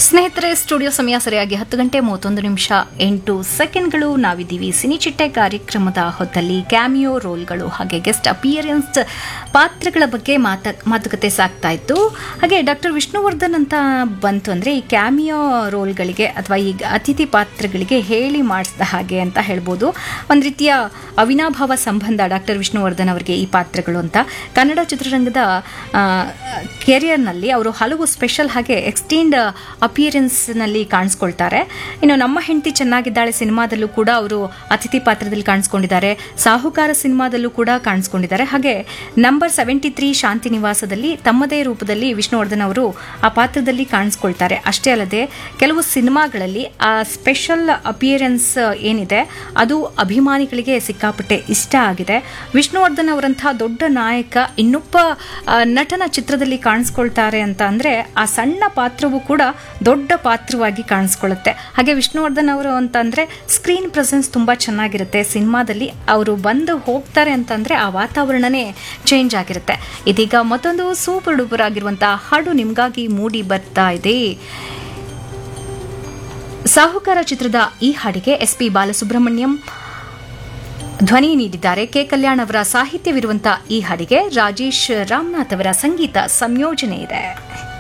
ಸ್ನೇಹಿತರೆ ಸ್ಟುಡಿಯೋ ಸಮಯ ಸರಿಯಾಗಿ ಹತ್ತು ಗಂಟೆ ಮೂವತ್ತೊಂದು ನಿಮಿಷ ಎಂಟು ಸೆಕೆಂಡ್ಗಳು ನಾವಿದ್ದೀವಿ ಸಿನಿಚಿಟ್ಟೆ ಕಾರ್ಯಕ್ರಮದ ಹೊತ್ತಲ್ಲಿ ಕ್ಯಾಮಿಯೋ ರೋಲ್ಗಳು ಹಾಗೆ ಗೆಸ್ಟ್ ಅಪಿಯರೆನ್ಸ್ ಪಾತ್ರಗಳ ಬಗ್ಗೆ ಮಾತ ಮಾತುಕತೆ ಸಾಗ್ತಾ ಇತ್ತು ಹಾಗೆ ಡಾಕ್ಟರ್ ವಿಷ್ಣುವರ್ಧನ್ ಅಂತ ಬಂತು ಅಂದರೆ ಈ ಕ್ಯಾಮಿಯೋ ರೋಲ್ಗಳಿಗೆ ಅಥವಾ ಈ ಅತಿಥಿ ಪಾತ್ರಗಳಿಗೆ ಹೇಳಿ ಮಾಡಿಸಿದ ಹಾಗೆ ಅಂತ ಹೇಳ್ಬೋದು ಒಂದು ರೀತಿಯ ಅವಿನಾಭಾವ ಸಂಬಂಧ ಡಾಕ್ಟರ್ ವಿಷ್ಣುವರ್ಧನ್ ಅವರಿಗೆ ಈ ಪಾತ್ರಗಳು ಅಂತ ಕನ್ನಡ ಚಿತ್ರರಂಗದ ಕೆರಿಯರ್ನಲ್ಲಿ ಅವರು ಹಲವು ಸ್ಪೆಷಲ್ ಹಾಗೆ ಎಕ್ಸ್ಟೆಂಡ್ ಅಪಿಯರೆನ್ಸ್ನಲ್ಲಿ ಕಾಣಿಸ್ಕೊಳ್ತಾರೆ ಇನ್ನು ನಮ್ಮ ಹೆಂಡತಿ ಚೆನ್ನಾಗಿದ್ದಾಳೆ ಸಿನಿಮಾದಲ್ಲೂ ಕೂಡ ಅವರು ಅತಿಥಿ ಪಾತ್ರದಲ್ಲಿ ಕಾಣಿಸ್ಕೊಂಡಿದ್ದಾರೆ ಸಾಹುಕಾರ ಸಿನಿಮಾದಲ್ಲೂ ಕೂಡ ಕಾಣಿಸ್ಕೊಂಡಿದ್ದಾರೆ ಹಾಗೆ ನಂಬರ್ ಸೆವೆಂಟಿ ತ್ರೀ ಶಾಂತಿ ನಿವಾಸದಲ್ಲಿ ತಮ್ಮದೇ ರೂಪದಲ್ಲಿ ವಿಷ್ಣುವರ್ಧನ್ ಅವರು ಆ ಪಾತ್ರದಲ್ಲಿ ಕಾಣಿಸ್ಕೊಳ್ತಾರೆ ಅಷ್ಟೇ ಅಲ್ಲದೆ ಕೆಲವು ಸಿನಿಮಾಗಳಲ್ಲಿ ಆ ಸ್ಪೆಷಲ್ ಅಪಿಯರೆನ್ಸ್ ಏನಿದೆ ಅದು ಅಭಿಮಾನಿಗಳಿಗೆ ಸಿಕ್ಕಾಪಟ್ಟೆ ಇಷ್ಟ ಆಗಿದೆ ವಿಷ್ಣುವರ್ಧನ್ ಅವರಂತಹ ದೊಡ್ಡ ನಾಯಕ ಇನ್ನೊಬ್ಬ ಆ, ನಟನ ಚಿತ್ರದಲ್ಲಿ ಕಾಣಿಸ್ಕೊಳ್ತಾರೆ ಅಂತ ಅಂದ್ರೆ ಆ ಸಣ್ಣ ಪಾತ್ರವು ಕೂಡ ದೊಡ್ಡ ಪಾತ್ರವಾಗಿ ಕಾಣಿಸ್ಕೊಳ್ಳುತ್ತೆ ಹಾಗೆ ವಿಷ್ಣುವರ್ಧನ್ ಅವರು ಅಂತಂದ್ರೆ ಸ್ಕ್ರೀನ್ ಪ್ರೆಸೆನ್ಸ್ ತುಂಬಾ ಚೆನ್ನಾಗಿರುತ್ತೆ ಸಿನಿಮಾದಲ್ಲಿ ಅವರು ಬಂದು ಹೋಗ್ತಾರೆ ಅಂತಂದ್ರೆ ಆ ವಾತಾವರಣನೇ ಚೇಂಜ್ ಆಗಿರುತ್ತೆ ಇದೀಗ ಮತ್ತೊಂದು ಸೂಪರ್ ಡೂಪರ್ ಆಗಿರುವಂತಹ ಹಾಡು ನಿಮ್ಗಾಗಿ ಮೂಡಿ ಬರ್ತಾ ಇದೆ ಸಾಹುಕಾರ ಚಿತ್ರದ ಈ ಹಾಡಿಗೆ ಎಸ್ ಪಿ ಬಾಲಸುಬ್ರಹ್ಮಣ್ಯಂ ಧ್ವನಿ ನೀಡಿದ್ದಾರೆ ಕೆ ಕಲ್ಯಾಣ್ ಅವರ ಸಾಹಿತ್ಯವಿರುವಂತಹ ಈ ಹಾಡಿಗೆ ರಾಜೇಶ್ ರಾಮನಾಥ್ ಅವರ ಸಂಗೀತ ಸಂಯೋಜನೆ ಇದೆ